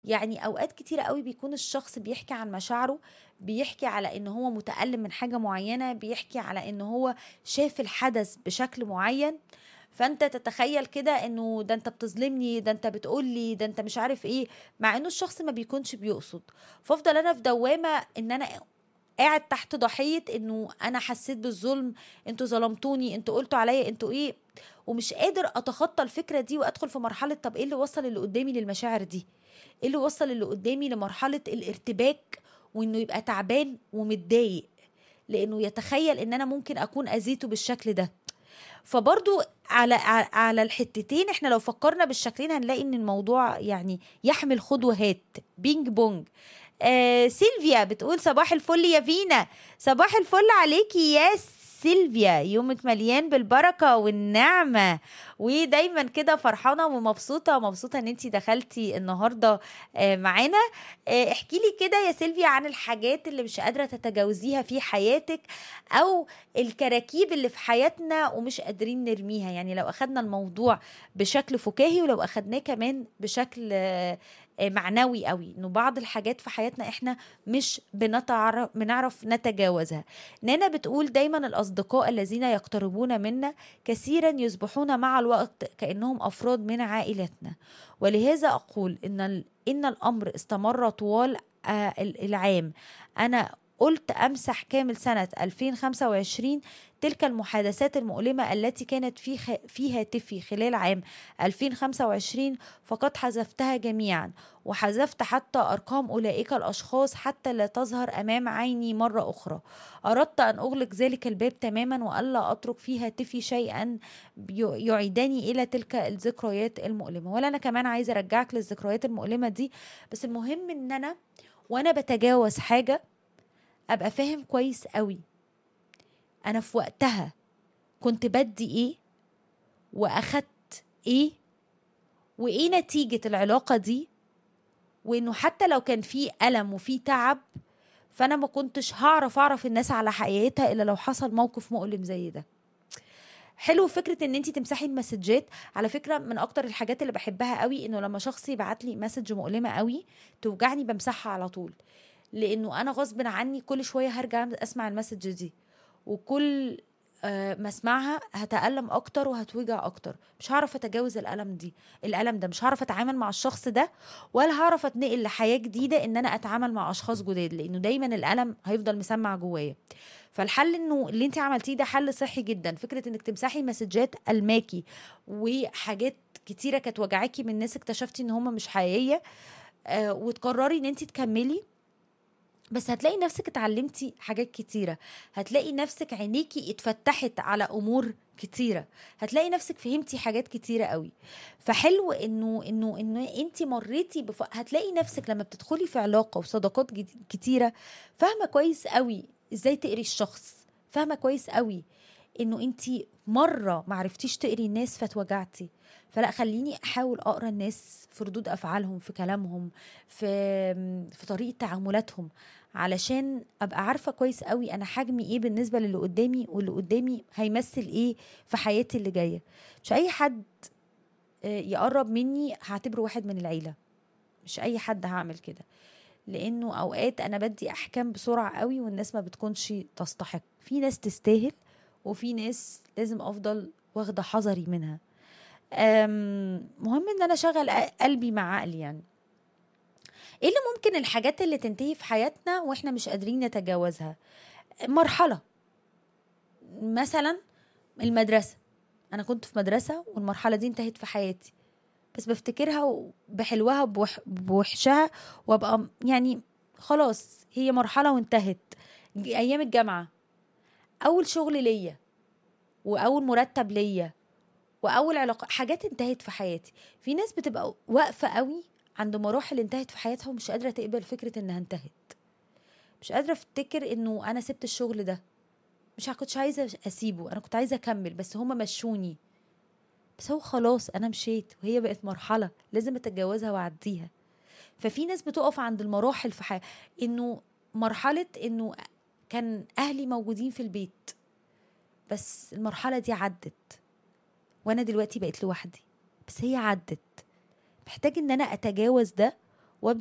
يعني اوقات كتيرة قوي بيكون الشخص بيحكي عن مشاعره بيحكي على ان هو متألم من حاجة معينة بيحكي على ان هو شاف الحدث بشكل معين فانت تتخيل كده انه ده انت بتظلمني ده انت بتقولي ده انت مش عارف ايه مع انه الشخص ما بيكونش بيقصد فافضل انا في دوامة ان انا قاعد تحت ضحية انه انا حسيت بالظلم انتوا ظلمتوني انتوا قلتوا عليا انتوا ايه ومش قادر اتخطى الفكرة دي وادخل في مرحلة طب ايه اللي وصل اللي قدامي للمشاعر دي ايه اللي وصل اللي قدامي لمرحلة الارتباك وانه يبقى تعبان ومتضايق لانه يتخيل ان انا ممكن اكون اذيته بالشكل ده فبرضو على على الحتتين احنا لو فكرنا بالشكلين هنلاقي ان الموضوع يعني يحمل خد وهات بينج بونج آه سيلفيا بتقول صباح الفل يا فينا صباح الفل عليكي يا سيلفيا يومك مليان بالبركه والنعمه ودايما كده فرحانه ومبسوطه مبسوطه ان انت دخلتي النهارده آه معانا آه احكي لي كده يا سيلفيا عن الحاجات اللي مش قادره تتجاوزيها في حياتك او الكراكيب اللي في حياتنا ومش قادرين نرميها يعني لو اخدنا الموضوع بشكل فكاهي ولو اخدناه كمان بشكل آه معنوي قوي انه بعض الحاجات في حياتنا احنا مش بنتعرف بنعرف نتجاوزها نانا بتقول دايما الاصدقاء الذين يقتربون منا كثيرا يصبحون مع الوقت كانهم افراد من عائلتنا ولهذا اقول ان ان الامر استمر طوال العام انا قلت امسح كامل سنه 2025 تلك المحادثات المؤلمة التي كانت في خ... في هاتفي خلال عام 2025 فقد حذفتها جميعا وحذفت حتى أرقام أولئك الأشخاص حتى لا تظهر أمام عيني مرة أخرى أردت أن أغلق ذلك الباب تماما وألا أترك في هاتفي شيئا يعيدني إلى تلك الذكريات المؤلمة ولا أنا كمان عايزة أرجعك للذكريات المؤلمة دي بس المهم إن أنا وأنا بتجاوز حاجة أبقى فاهم كويس قوي انا في وقتها كنت بدي ايه واخدت ايه وايه نتيجه العلاقه دي وانه حتى لو كان في الم وفي تعب فانا ما كنتش هعرف اعرف الناس على حقيقتها الا لو حصل موقف مؤلم زي ده حلو فكره ان انت تمسحي المسجات على فكره من اكتر الحاجات اللي بحبها قوي انه لما شخص يبعت لي مسج مؤلمه قوي توجعني بمسحها على طول لانه انا غصب عني كل شويه هرجع اسمع المسج دي وكل ما اسمعها هتألم اكتر وهتوجع اكتر مش هعرف اتجاوز الالم دي الالم ده مش هعرف اتعامل مع الشخص ده ولا هعرف اتنقل لحياه جديده ان انا اتعامل مع اشخاص جداد لانه دايما الالم هيفضل مسمع جوايا فالحل انه اللي انت عملتيه ده حل صحي جدا فكره انك تمسحي مسجات الماكي وحاجات كتيره كانت وجعاكي من ناس اكتشفتي ان هم مش حقيقيه آه وتقرري ان انت تكملي بس هتلاقي نفسك اتعلمتي حاجات كتيرة هتلاقي نفسك عينيكي اتفتحت على أمور كتيرة هتلاقي نفسك فهمتي حاجات كتيرة قوي فحلو انه انه انه انت مريتي بف... هتلاقي نفسك لما بتدخلي في علاقة وصداقات كتيرة فاهمة كويس قوي ازاي تقري الشخص فاهمة كويس قوي انه انت مرة معرفتيش تقري الناس فاتوجعتي فلا خليني احاول اقرا الناس في ردود افعالهم في كلامهم في في طريقه تعاملاتهم علشان ابقى عارفه كويس قوي انا حجمي ايه بالنسبه للي قدامي واللي قدامي هيمثل ايه في حياتي اللي جايه مش اي حد يقرب مني هعتبره واحد من العيله مش اي حد هعمل كده لانه اوقات انا بدي احكام بسرعه قوي والناس ما بتكونش تستحق في ناس تستاهل وفي ناس لازم افضل واخده حذري منها مهم ان انا اشغل قلبي مع عقلي يعني ايه اللي ممكن الحاجات اللي تنتهي في حياتنا واحنا مش قادرين نتجاوزها مرحله مثلا المدرسه انا كنت في مدرسه والمرحله دي انتهت في حياتي بس بفتكرها بحلوها بوح بوحشها وابقى يعني خلاص هي مرحله وانتهت ايام الجامعه اول شغل ليا واول مرتب ليا واول علاقه حاجات انتهت في حياتي في ناس بتبقى واقفه قوي عند مراحل انتهت في حياتها ومش قادره تقبل فكره انها انتهت مش قادره افتكر انه انا سبت الشغل ده مش كنتش عايزه اسيبه انا كنت عايزه اكمل بس هما مشوني بس هو خلاص انا مشيت وهي بقت مرحله لازم اتجاوزها واعديها ففي ناس بتقف عند المراحل في حياتها انه مرحله انه كان اهلي موجودين في البيت بس المرحله دي عدت وانا دلوقتي بقيت لوحدي بس هي عدت محتاج ان انا اتجاوز ده